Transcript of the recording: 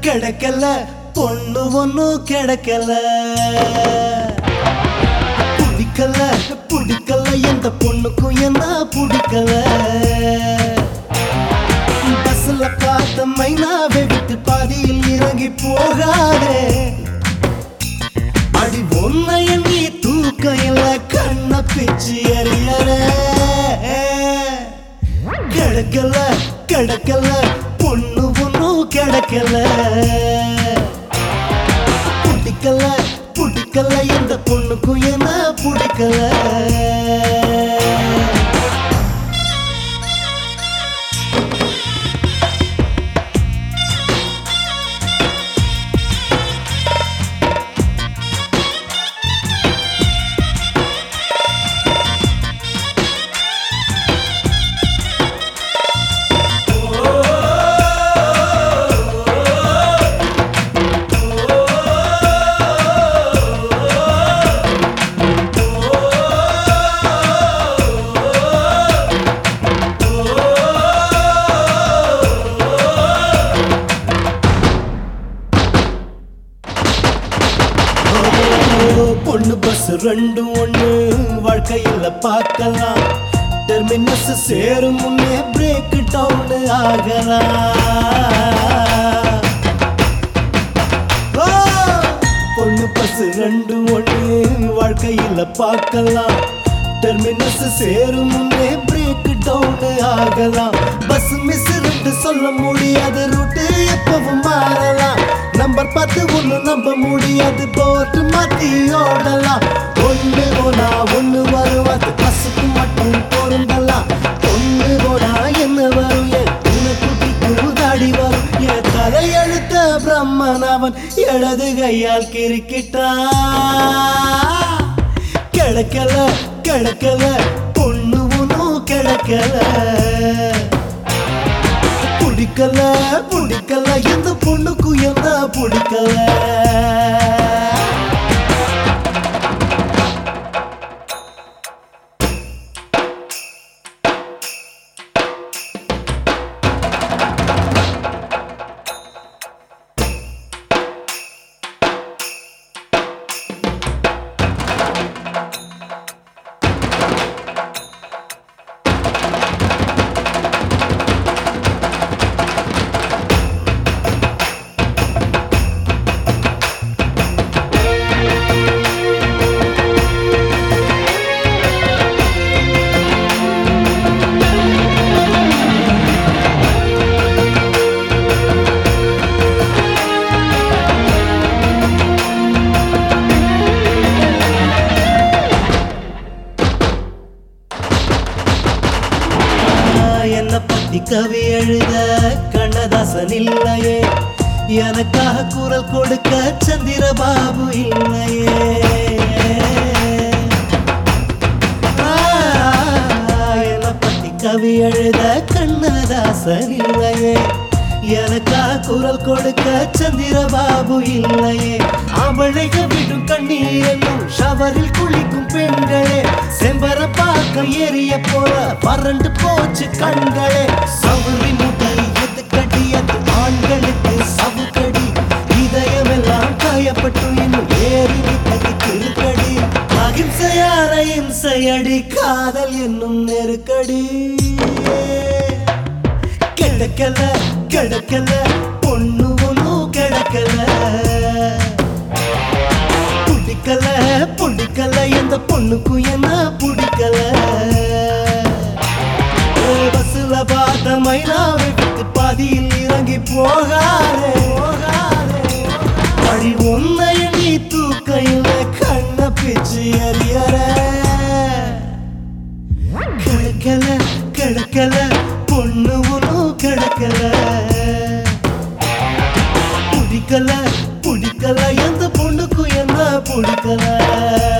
கிடைக்கல பொண்ணு ஒண்ணும் கிடைக்கல பிடிக்கல பிடிக்கல எந்த பொண்ணுக்கும் என்ன பிடிக்கல பஸ்ல பார்த்த மைனாவை விட்டு பாதியில் இறங்கி போகாதே அடி ஒன்ன எண்ணி தூக்கையில கண்ண பிச்சு எறியற கிடைக்கல கிடைக்கல பொண்ணு ஒண்ணும் கிடைக்கல பிடிக்கல பிடிக்கல எந்த பொண்ணுக்கும் என்ன பிடிக்கல ஓ, பொண்ணு பஸ் ரெண்டும் ஒண்ணு வாழ்க்கையில பார்க்கலாம் டெர்மினஸ் சேரும் முன்னே பிரேக் டவுன் ஆகலாம் ஓ, பொண்ணு பஸ் ரெண்டும் ஒண்ணு வாழ்க்கையில பார்க்கலாம் டெர்மினஸ் சேரும் முன்னே பிரேக் டவுன் ஆகலாம் பஸ் மிஸ் ரெண்டு சொல்ல முடியாது ரூட்டு எப்பவும் மாறலாம் நம்பர் பார்த்து ஒண்ணு நம்ப முடியாது போட்டு மாத்தி ஓடலாம் ஒண்ணு போனா ஒண்ணு வரும் அது பஸ்ஸுக்கு மட்டும் பொருந்தலாம் ஒண்ணு போனா என்ன வரும் என் குட்டிக்கு தாடி வரும் என் தலையெழுத்த பிரம்மன் அவன் இடது கையால் கிரிக்கிட்டா கிடைக்கல கிடைக்கல பொண்ணு ஒன்றும் கிடைக்கல பிடிக்கல பிடிக்கல எந்த பொண்ணுக்கும் என்ன பிடிக்கல என்ன பத்தி கவி எழுத கண்ணதாசன் இல்லையே எனக்காக குரல் கொடுக்க சந்திரபாபு இல்லையே என்ன பத்தி கவி எழுத கண்ணதாசன் இல்லையே எனக்காக குரல் கொடுக்க சந்திரபாபு இல்லையே அவளைக விடும் கண்ணீர் என்னும் ஷவரில் குளிக்கும் பெண்களே செம்பர பார்க்க ஏறிய போல வறண்டு போச்சு கண்களே சவுரி முடி எது கடி அது ஆண்களுக்கு சவுக்கடி இதயமெல்லாம் காயப்பட்டு இன்னும் ஏறி விட்டது திருக்கடி அகிம்சையான இம்சையடி காதல் என்னும் நெருக்கடி கிடைக்கல கிடைக்கல பொண்ணு ஒன்றும் கிடைக்கல பிடிக்கல பிடிக்கல எந்த பொண்ணுக்கும் என்ன பிடிக்கல பஸ்ல பார்த்த மைனாவை விட்டு பாதியில் இறங்கி போகாதே அடி உன்னைய நீ தூக்கையில கண்ண பிச்சு எறியற கிடைக்கல கிடைக்கல பொண்ணு ஒன்றும் கிடைக்கல பிடிக்கல பிடிக்கல எந்த பொண்ணுக்கும் என்ன பிடிக்கல